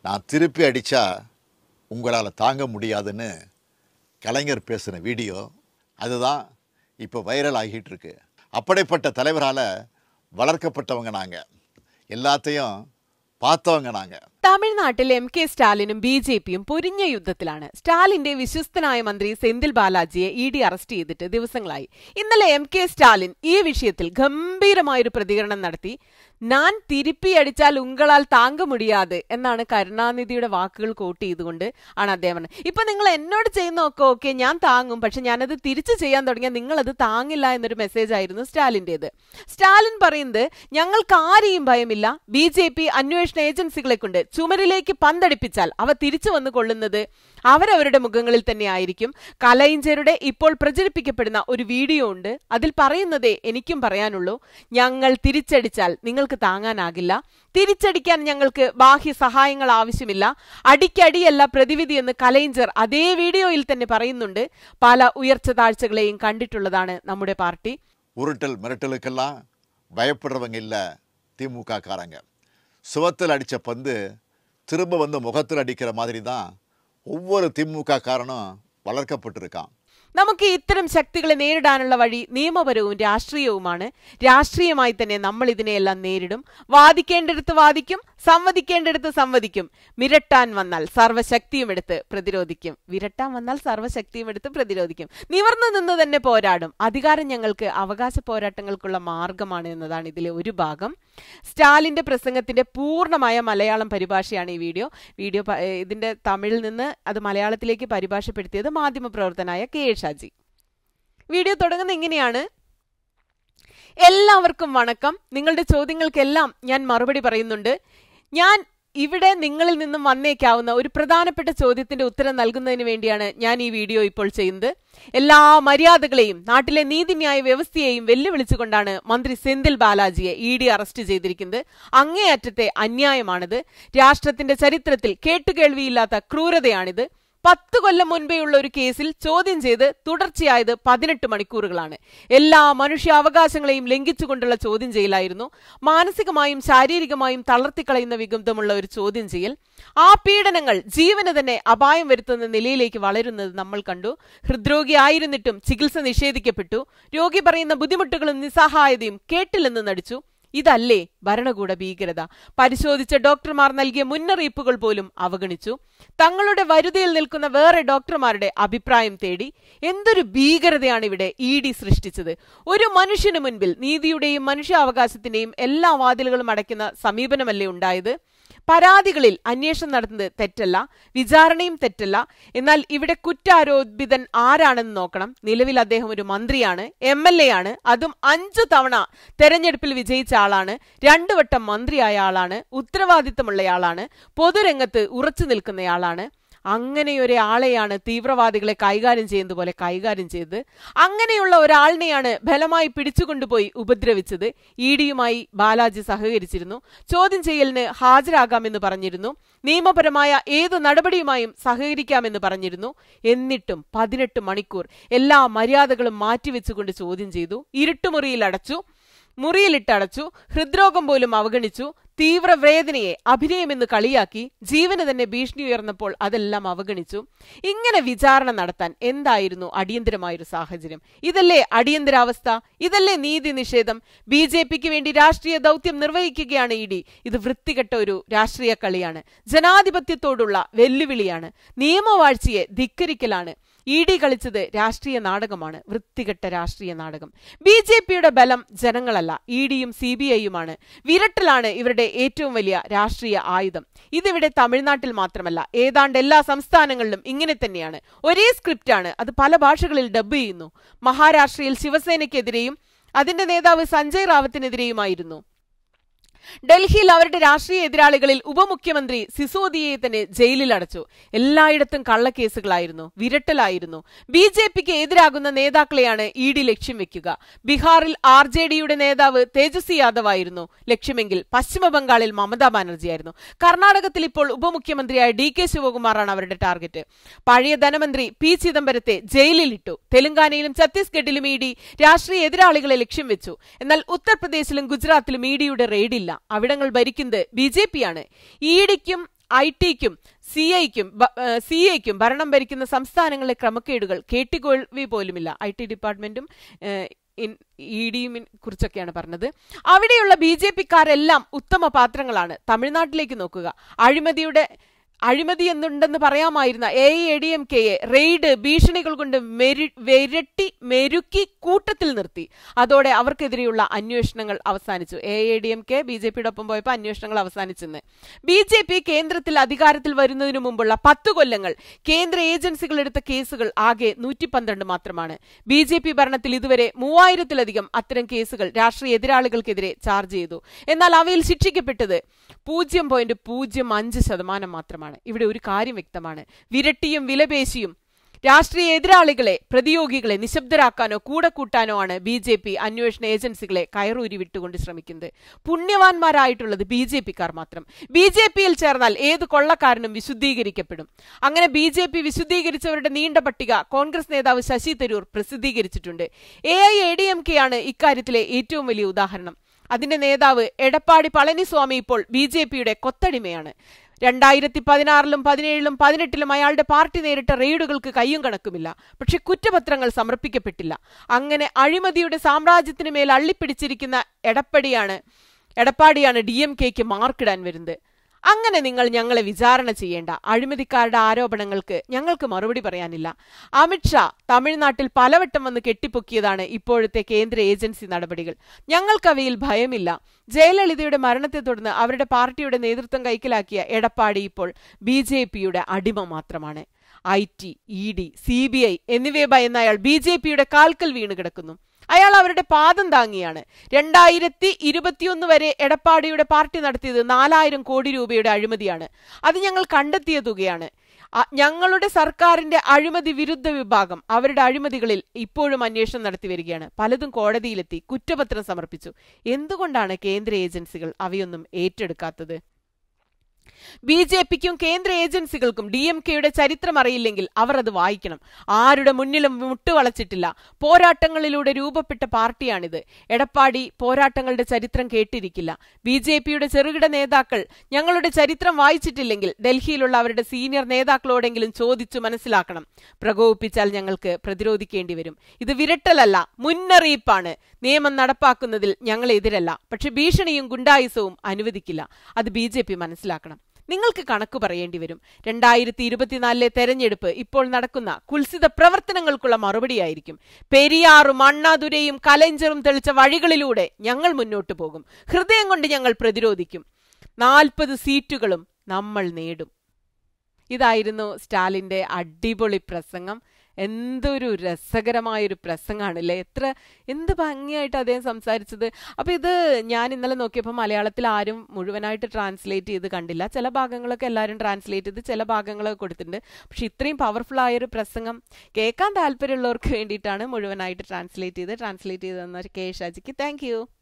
நான் திருப்பி அடித்தா உங்களால் தாங்க முடியாதுன்னு கலைஞர் பேசின வீடியோ அதுதான் இப்போ வைரல் ஆகிட்டு இருக்கு அப்படிப்பட்ட தலைவரால் வளர்க்கப்பட்டவங்க நாங்கள் எல்லாத்தையும் பார்த்தவங்க நாங்கள் തമിഴ്നാട്ടിൽ എം കെ സ്റ്റാലിനും ബി ജെ പിയും പൊരിഞ്ഞ യുദ്ധത്തിലാണ് സ്റ്റാലിന്റെ വിശ്വസ്തനായ മന്ത്രി സെന്തിൽ ബാലാജിയെ ഇ ഡി അറസ്റ്റ് ചെയ്തിട്ട് ദിവസങ്ങളായി ഇന്നലെ എം കെ സ്റ്റാലിൻ ഈ വിഷയത്തിൽ ഗംഭീരമായൊരു പ്രതികരണം നടത്തി ഞാൻ തിരുപ്പി അടിച്ചാൽ ഉങ്ങളാൽ താങ്ക മുടിയാതെ എന്നാണ് കരുണാനിധിയുടെ വാക്കുകൾ കോട്ട് ചെയ്തുകൊണ്ട് ആണ് അദ്ദേഹം പറഞ്ഞത് ഇപ്പൊ നിങ്ങൾ എന്നോട് ചെയ്യുന്നതൊക്കെ ഓക്കെ ഞാൻ താങ്ങും പക്ഷെ ഞാനത് തിരിച്ചു ചെയ്യാൻ തുടങ്ങിയാൽ നിങ്ങൾ അത് താങ്ങില്ല എന്നൊരു മെസ്സേജ് ആയിരുന്നു സ്റ്റാലിന്റേത് സ്റ്റാലിൻ പറയുന്നത് ഞങ്ങൾക്ക് ആരെയും ഭയമില്ല ബി ജെ പി അന്വേഷണ ഏജൻസികളെ കൊണ്ട് ചുമരിലേക്ക് പന്തടിപ്പിച്ചാൽ അവ തിരിച്ചു വന്നു കൊള്ളുന്നത് അവരവരുടെ മുഖങ്ങളിൽ തന്നെ ആയിരിക്കും കലൈഞ്ചരുടെ ഇപ്പോൾ പ്രചരിപ്പിക്കപ്പെടുന്ന ഒരു വീഡിയോ ഉണ്ട് അതിൽ പറയുന്നതേ എനിക്കും പറയാനുള്ളൂ ഞങ്ങൾ തിരിച്ചടിച്ചാൽ നിങ്ങൾക്ക് താങ്ങാനാകില്ല തിരിച്ചടിക്കാൻ ഞങ്ങൾക്ക് ബാഹ്യ സഹായങ്ങൾ ആവശ്യമില്ല അടിക്കടിയല്ല പ്രതിവിധി എന്ന് കലൈഞ്ചർ അതേ വീഡിയോയിൽ തന്നെ പറയുന്നുണ്ട് പല ഉയർച്ച താഴ്ചകളെയും കണ്ടിട്ടുള്ളതാണ് നമ്മുടെ പാർട്ടി உருட்டல் மிரட்டலுக்கெல்லாம் பயப்படுறவங்க இல்லை திமுக காரங்க சுவத்தில் அடித்த பந்து திரும்ப வந்து முகத்தில் அடிக்கிற மாதிரி தான் ஒவ்வொரு திமுக காரனும் வளர்க்கப்பட்டிருக்கான் നമുക്ക് ഇത്തരം ശക്തികളെ നേരിടാനുള്ള വഴി നിയമപരവും രാഷ്ട്രീയവുമാണ് രാഷ്ട്രീയമായി തന്നെ നമ്മൾ ഇതിനെയെല്ലാം നേരിടും വാദിക്കേണ്ടിടത്ത് വാദിക്കും സംവദിക്കേണ്ടിടത്ത് സംവദിക്കും മിരട്ടാൻ വന്നാൽ സർവ്വശക്തിയും എടുത്ത് പ്രതിരോധിക്കും വിരട്ടാൻ വന്നാൽ സർവ്വശക്തിയും എടുത്ത് പ്രതിരോധിക്കും നിവർന്നു നിന്ന് തന്നെ പോരാടും അധികാരം ഞങ്ങൾക്ക് അവകാശ പോരാട്ടങ്ങൾക്കുള്ള മാർഗമാണ് എന്നതാണ് ഇതിലെ ഒരു ഭാഗം സ്റ്റാലിന്റെ പ്രസംഗത്തിന്റെ പൂർണ്ണമായ മലയാളം പരിഭാഷയാണ് ഈ വീഡിയോ വീഡിയോ പ- ഏ, ഇതിന്റെ തമിഴിൽ നിന്ന് അത് മലയാളത്തിലേക്ക് പരിഭാഷപ്പെടുത്തിയത് മാധ്യമപ്രവർത്തനായ കെ എ ഷാജി വീഡിയോ തുടങ്ങുന്ന ഇങ്ങനെയാണ് എല്ലാവർക്കും വണക്കം നിങ്ങളുടെ ചോദ്യങ്ങൾക്കെല്ലാം ഞാൻ മറുപടി പറയുന്നുണ്ട് ഞാൻ ഇവിടെ നിങ്ങളിൽ നിന്നും വന്നേക്കാവുന്ന ഒരു പ്രധാനപ്പെട്ട ചോദ്യത്തിന്റെ ഉത്തരം നൽകുന്നതിന് വേണ്ടിയാണ് ഞാൻ ഈ വീഡിയോ ഇപ്പോൾ ചെയ്യുന്നത് എല്ലാ മര്യാദകളെയും നാട്ടിലെ നീതിന്യായ വ്യവസ്ഥയെയും വെല്ലുവിളിച്ചുകൊണ്ടാണ് മന്ത്രി സെന്തിൽ ബാലാജിയെ ഇ ഡി അറസ്റ്റ് ചെയ്തിരിക്കുന്നത് അങ്ങേയറ്റത്തെ അന്യായമാണിത് രാഷ്ട്രത്തിന്റെ ചരിത്രത്തിൽ കേട്ടുകേൾവിയില്ലാത്ത ക്രൂരതയാണിത് പത്ത് കൊല്ലം മുൻപേയുള്ള ഒരു കേസിൽ ചോദ്യം ചെയ്ത് തുടർച്ചയായത് പതിനെട്ട് മണിക്കൂറുകളാണ് എല്ലാ മനുഷ്യാവകാശങ്ങളെയും ലംഘിച്ചുകൊണ്ടുള്ള ചോദ്യം ചെയ്യലായിരുന്നു മാനസികമായും ശാരീരികമായും തളർത്തിക്കളയുന്ന വിഗന്ധമുള്ള ഒരു ചോദ്യം ചെയ്യൽ ആ പീഡനങ്ങൾ ജീവന് തന്നെ അപായം വരുത്തുന്ന നിലയിലേക്ക് വളരുന്നത് നമ്മൾ കണ്ടു ഹൃദ്രോഗി ആയിരുന്നിട്ടും ചികിത്സ നിഷേധിക്കപ്പെട്ടു രോഗി പറയുന്ന ബുദ്ധിമുട്ടുകളും നിസ്സഹായതയും കേട്ടില്ലെന്ന് നടിച്ചു ഇതല്ലേ ഭരണകൂട ഭീകരത പരിശോധിച്ച ഡോക്ടർമാർ നൽകിയ മുന്നറിയിപ്പുകൾ പോലും അവഗണിച്ചു തങ്ങളുടെ വരുതിയിൽ നിൽക്കുന്ന വേറെ ഡോക്ടർമാരുടെ അഭിപ്രായം തേടി എന്തൊരു ഭീകരതയാണ് ഇവിടെ ഇ ഡി സൃഷ്ടിച്ചത് ഒരു മനുഷ്യന് മുൻപിൽ നീതിയുടെയും മനുഷ്യാവകാശത്തിന്റെയും എല്ലാ വാതിലുകളും അടയ്ക്കുന്ന സമീപനമല്ലേ ഉണ്ടായത് പരാതികളിൽ അന്വേഷണം നടത്തുന്നത് തെറ്റല്ല വിചാരണയും തെറ്റല്ല എന്നാൽ ഇവിടെ കുറ്റാരോപിതൻ ആരാണെന്ന് നോക്കണം നിലവിൽ അദ്ദേഹം ഒരു മന്ത്രിയാണ് എം എൽ എ ആണ് അതും അഞ്ചു തവണ തെരഞ്ഞെടുപ്പിൽ വിജയിച്ച ആളാണ് രണ്ടു വട്ടം മന്ത്രിയായ ആളാണ് ഉത്തരവാദിത്തമുള്ളയാളാണ് പൊതുരംഗത്ത് ഉറച്ചു നിൽക്കുന്നയാളാണ് അങ്ങനെ ഒരാളെയാണ് തീവ്രവാദികളെ കൈകാര്യം ചെയ്യുന്നത് പോലെ കൈകാര്യം ചെയ്തത് അങ്ങനെയുള്ള ഒരാളിനെയാണ് ബലമായി പിടിച്ചുകൊണ്ടുപോയി ഉപദ്രവിച്ചത് ഇ ഡിയുമായി ബാലാജി സഹകരിച്ചിരുന്നു ചോദ്യം ചെയ്യലിന് ഹാജരാകാമെന്ന് പറഞ്ഞിരുന്നു നിയമപരമായ ഏതു നടപടിയുമായും സഹകരിക്കാമെന്ന് പറഞ്ഞിരുന്നു എന്നിട്ടും പതിനെട്ട് മണിക്കൂർ എല്ലാ മര്യാദകളും മാറ്റിവെച്ചുകൊണ്ട് ചോദ്യം ചെയ്തു ഇരുട്ടുമുറിയിൽ അടച്ചു മുറിയിലിട്ടടച്ചു ഹൃദ്രോഗം പോലും അവഗണിച്ചു തീവ്രവേദനയെ അഭിനയമെന്ന് കളിയാക്കി ജീവന് തന്നെ ഭീഷണി ഉയർന്നപ്പോൾ അതെല്ലാം അവഗണിച്ചു ഇങ്ങനെ വിചാരണ നടത്താൻ എന്തായിരുന്നു അടിയന്തരമായൊരു സാഹചര്യം ഇതല്ലേ അടിയന്തരാവസ്ഥ ഇതല്ലേ നീതി നിഷേധം ബി ജെ പിക്ക് വേണ്ടി രാഷ്ട്രീയ ദൗത്യം നിർവഹിക്കുകയാണ് ഇ ഡി ഇത് വൃത്തികെട്ട ഒരു രാഷ്ട്രീയ കളിയാണ് ജനാധിപത്യത്തോടുള്ള വെല്ലുവിളിയാണ് നിയമവാഴ്ചയെ ധിക്കരിക്കലാണ് ഇ ഡി കളിച്ചത് രാഷ്ട്രീയ നാടകമാണ് വൃത്തികെട്ട രാഷ്ട്രീയ നാടകം ബി ജെ പിയുടെ ബലം ജനങ്ങളല്ല ഇ ഡിയും സി ബി ഐയുമാണ് വിരട്ടലാണ് ഇവരുടെ ഏറ്റവും വലിയ രാഷ്ട്രീയ ആയുധം ഇതിവിടെ തമിഴ്നാട്ടിൽ മാത്രമല്ല ഏതാണ്ട് എല്ലാ സംസ്ഥാനങ്ങളിലും ഇങ്ങനെ തന്നെയാണ് ഒരേ സ്ക്രിപ്റ്റാണ് അത് പല ഭാഷകളിൽ ഡബ് ചെയ്യുന്നു മഹാരാഷ്ട്രയിൽ ശിവസേനയ്ക്കെതിരെയും അതിന്റെ നേതാവ് സഞ്ജയ് റാവത്തിനെതിരെയുമായിരുന്നു ഡൽഹിയിൽ അവരുടെ രാഷ്ട്രീയ എതിരാളികളിൽ ഉപമുഖ്യമന്ത്രി സിസോദിയെ തന്നെ ജയിലിൽ അടച്ചു എല്ലായിടത്തും കള്ളക്കേസുകളായിരുന്നു വിരട്ടലായിരുന്നു ബി ജെ പിക്ക് എതിരാകുന്ന നേതാക്കളെയാണ് ഇ ഡി ലക്ഷ്യം വെക്കുക ബീഹാറിൽ ആർ ജെ ഡിയുടെ നേതാവ് തേജസ്വി യാദവ് ആയിരുന്നു ലക്ഷ്യമെങ്കിൽ പശ്ചിമ ബംഗാളിൽ മമതാ ബാനർജിയായിരുന്നു കർണാടകത്തിൽ ഇപ്പോൾ ഉപമുഖ്യമന്ത്രിയായ ഡി കെ ശിവകുമാറാണ് അവരുടെ ടാർഗറ്റ് പഴയ ധനമന്ത്രി പി ചിദംബരത്തെ ജയിലിലിട്ടു തെലങ്കാനയിലും ഛത്തീസ്ഗഡിലും ഇ ഡി രാഷ്ട്രീയ എതിരാളികളെ ലക്ഷ്യം വെച്ചു എന്നാൽ ഉത്തർപ്രദേശിലും ഗുജറാത്തിലും ഇ ഡിയുടെ റെയ്ഡില്ല അവിടങ്ങൾ ഭരിക്കുന്നത് ബി ജെ പിയാണ് ഇ ഡിക്കും ഐ ടിക്കും സി ഐക്കും സി ഐക്കും ഭരണം ഭരിക്കുന്ന സംസ്ഥാനങ്ങളിലെ ക്രമക്കേടുകൾ കേട്ടിക്കൊള്ളി പോലുമില്ല ഐ ടി ഡിപ്പാർട്ട്മെന്റും ഇ ഡിയും കുറിച്ചൊക്കെയാണ് പറഞ്ഞത് അവിടെയുള്ള ബി ജെ പിക്കാരെല്ലാം ഉത്തമ പാത്രങ്ങളാണ് തമിഴ്നാട്ടിലേക്ക് നോക്കുക അഴിമതിയുടെ അഴിമതി എന്നുണ്ടെന്ന് പറയാമായിരുന്ന എ എ ഡി എം കെയെ റെയ്ഡ് ഭീഷണികൾ കൊണ്ട് മെരു വിരട്ടി മെരുക്കി കൂട്ടത്തിൽ നിർത്തി അതോടെ അവർക്കെതിരെയുള്ള അന്വേഷണങ്ങൾ അവസാനിച്ചു A A D M K B J പിയുടെ ഒപ്പം പോയപ്പോൾ അന്വേഷണങ്ങൾ അവസാനിച്ചെന്ന് ബി ജെ പി കേന്ദ്രത്തിൽ അധികാരത്തിൽ വരുന്നതിനു മുമ്പുള്ള പത്ത് കൊല്ലങ്ങൾ കേന്ദ്ര ഏജൻസികൾ എടുത്ത കേസുകൾ ആകെ നൂറ്റി പന്ത്രണ്ട് മാത്രമാണ് ബി ജെ പി ഭരണത്തിൽ ഇതുവരെ മൂവായിരത്തിലധികം അത്തരം കേസുകൾ രാഷ്ട്രീയ എതിരാളികൾക്കെതിരെ ചാർജ് ചെയ്തു എന്നാൽ അവയിൽ ശിക്ഷിക്കപ്പെട്ടത് പൂജ്യം പോയിന്റ് പൂജ്യം അഞ്ച് ശതമാനം മാത്രമാണ് ഇവിടെ ഒരു കാര്യം വ്യക്തമാണ് വിരട്ടിയും വിലപേശിയും രാഷ്ട്രീയ എതിരാളികളെ പ്രതിയോഗികളെ നിശബ്ദരാക്കാനോ കൂടെ കൂട്ടാനോ ആണ് ബി ജെ പി അന്വേഷണ ഏജൻസികളെ കയറൂരി വിട്ടുകൊണ്ട് ശ്രമിക്കുന്നത് പുണ്യവാന്മാരായിട്ടുള്ളത് ബി ജെ പിക്കാർ മാത്രം ബി ജെ പിയിൽ ചേർന്നാൽ ഏത് കൊള്ളക്കാരനും വിശുദ്ധീകരിക്കപ്പെടും അങ്ങനെ ബി ജെ പി വിശുദ്ധീകരിച്ചവരുടെ നീണ്ട പട്ടിക കോൺഗ്രസ് നേതാവ് ശശി തരൂർ പ്രസിദ്ധീകരിച്ചിട്ടുണ്ട് A I A D M K ആണ് ഇക്കാര്യത്തിലെ ഏറ്റവും വലിയ ഉദാഹരണം അതിന്റെ നേതാവ് എടപ്പാടി പളനിസ്വാമി ഇപ്പോൾ ബി ജെ പിയുടെ കൊത്തടിമയാണ് രണ്ടായിരത്തി പതിനാറിലും പതിനേഴിലും പതിനെട്ടിലും അയാളുടെ പാർട്ടി നേരിട്ട റെയ്ഡുകൾക്ക് കയ്യും കണക്കുമില്ല പക്ഷെ കുറ്റപത്രങ്ങൾ സമർപ്പിക്കപ്പെട്ടില്ല അങ്ങനെ അഴിമതിയുടെ സാമ്രാജ്യത്തിന് മേൽ അള്ളിപ്പിടിച്ചിരിക്കുന്ന എടപ്പടിയാണ് എടപ്പാടിയാണ് ഡി എം കെക്ക് മാർക്കിടാൻ വരുന്നത് അങ്ങനെ നിങ്ങൾ ഞങ്ങളെ വിചാരണ ചെയ്യേണ്ട അഴിമതിക്കാരുടെ ആരോപണങ്ങൾക്ക് ഞങ്ങൾക്ക് മറുപടി പറയാനില്ല അമിത്ഷാ തമിഴ്നാട്ടിൽ പലവട്ടം വന്ന് കെട്ടിപ്പൊക്കിയതാണ് ഇപ്പോഴത്തെ കേന്ദ്ര ഏജൻസി നടപടികൾ ഞങ്ങൾക്കവയിൽ ഭയമില്ല ജയലളിതയുടെ മരണത്തെ തുടർന്ന് അവരുടെ പാർട്ടിയുടെ നേതൃത്വം കൈക്കലാക്കിയ എടപ്പാടി ഇപ്പോൾ ബി ജെ പിയുടെ അടിമ മാത്രമാണ് I T E D C B I എന്നിവയെ ഭയന്ന അയാൾ ബി ജെ പിയുടെ കാൽക്കൽ വീണ് കിടക്കുന്നു അയാൾ അവരുടെ പാദം താങ്ങിയാണ് രണ്ടായിരത്തി ഇരുപത്തിയൊന്ന് വരെ എടപ്പാടിയുടെ പാർട്ടി നടത്തിയത് നാലായിരം കോടി രൂപയുടെ അഴിമതിയാണ് അത് ഞങ്ങൾ കണ്ടെത്തിയ തുകയാണ് ഞങ്ങളുടെ സർക്കാരിന്റെ അഴിമതി വിരുദ്ധ വിഭാഗം അവരുടെ അഴിമതികളിൽ ഇപ്പോഴും അന്വേഷണം നടത്തി വരികയാണ് പലതും കോടതിയിലെത്തി കുറ്റപത്രം സമർപ്പിച്ചു എന്തുകൊണ്ടാണ് കേന്ദ്ര ഏജൻസികൾ അവയൊന്നും ഏറ്റെടുക്കാത്തത് ബി ജെ പിക്കും കേന്ദ്ര ഏജൻസികൾക്കും ഡി എം കെയുടെ ചരിത്രം അറിയില്ലെങ്കിൽ അവർ അത് വായിക്കണം ആരുടെ മുന്നിലും മുട്ടുവളച്ചിട്ടില്ല പോരാട്ടങ്ങളിലൂടെ രൂപപ്പെട്ട പാർട്ടിയാണിത് എടപ്പാടി പോരാട്ടങ്ങളുടെ ചരിത്രം കേട്ടിരിക്കില്ല ബി ജെ പിയുടെ ചെറുകിട നേതാക്കൾ ഞങ്ങളുടെ ചരിത്രം വായിച്ചിട്ടില്ലെങ്കിൽ ഡൽഹിയിലുള്ള അവരുടെ സീനിയർ നേതാക്കളോടെങ്കിലും ചോദിച്ചു മനസ്സിലാക്കണം പ്രകോപിപ്പിച്ചാൽ ഞങ്ങൾക്ക് പ്രതിരോധിക്കേണ്ടി വരും ഇത് വിരട്ടലല്ല മുന്നറിയിപ്പാണ് നിയമം നടപ്പാക്കുന്നതിൽ ഞങ്ങൾ എതിരല്ല പക്ഷെ ഭീഷണിയും ഗുണ്ടായുസവും അനുവദിക്കില്ല അത് ബി മനസ്സിലാക്കണം നിങ്ങൾക്ക് കണക്ക് പറയേണ്ടി വരും രണ്ടായിരത്തി ഇരുപത്തിനാലിലെ തെരഞ്ഞെടുപ്പ് ഇപ്പോൾ നടക്കുന്ന കുൽസിത പ്രവർത്തനങ്ങൾക്കുള്ള മറുപടിയായിരിക്കും പെരിയാറും അണ്ണാദുരയും കലഞ്ചറും തെളിച്ച വഴികളിലൂടെ ഞങ്ങൾ മുന്നോട്ടു പോകും ഹൃദയം കൊണ്ട് ഞങ്ങൾ പ്രതിരോധിക്കും നാൽപ്പത് സീറ്റുകളും നമ്മൾ നേടും ഇതായിരുന്നു സ്റ്റാലിന്റെ അടിപൊളി പ്രസംഗം എന്തൊരു രസകരമായൊരു പ്രസംഗമാണല്ലേ എത്ര എന്ത് ഭംഗിയായിട്ട് അദ്ദേഹം സംസാരിച്ചത് അപ്പൊ ഇത് ഞാൻ ഇന്നലെ നോക്കിയപ്പോൾ മലയാളത്തിൽ ആരും മുഴുവനായിട്ട് ട്രാൻസ്ലേറ്റ് ചെയ്ത് കണ്ടില്ല ചില ഭാഗങ്ങളൊക്കെ എല്ലാവരും ട്രാൻസ്ലേറ്റ് ചെയ്ത് ചില ഭാഗങ്ങളൊക്കെ കൊടുത്തിട്ടുണ്ട് പക്ഷെ ഇത്രയും പവർഫുൾ ആയൊരു പ്രസംഗം കേൾക്കാൻ താല്പര്യമുള്ളവർക്ക് വേണ്ടിയിട്ടാണ് മുഴുവനായിട്ട് ട്രാൻസ്ലേറ്റ് ചെയ്ത് ട്രാൻസ്ലേറ്റ് ചെയ്ത് തന്ന കെ ഷാജിക്ക് താങ്ക്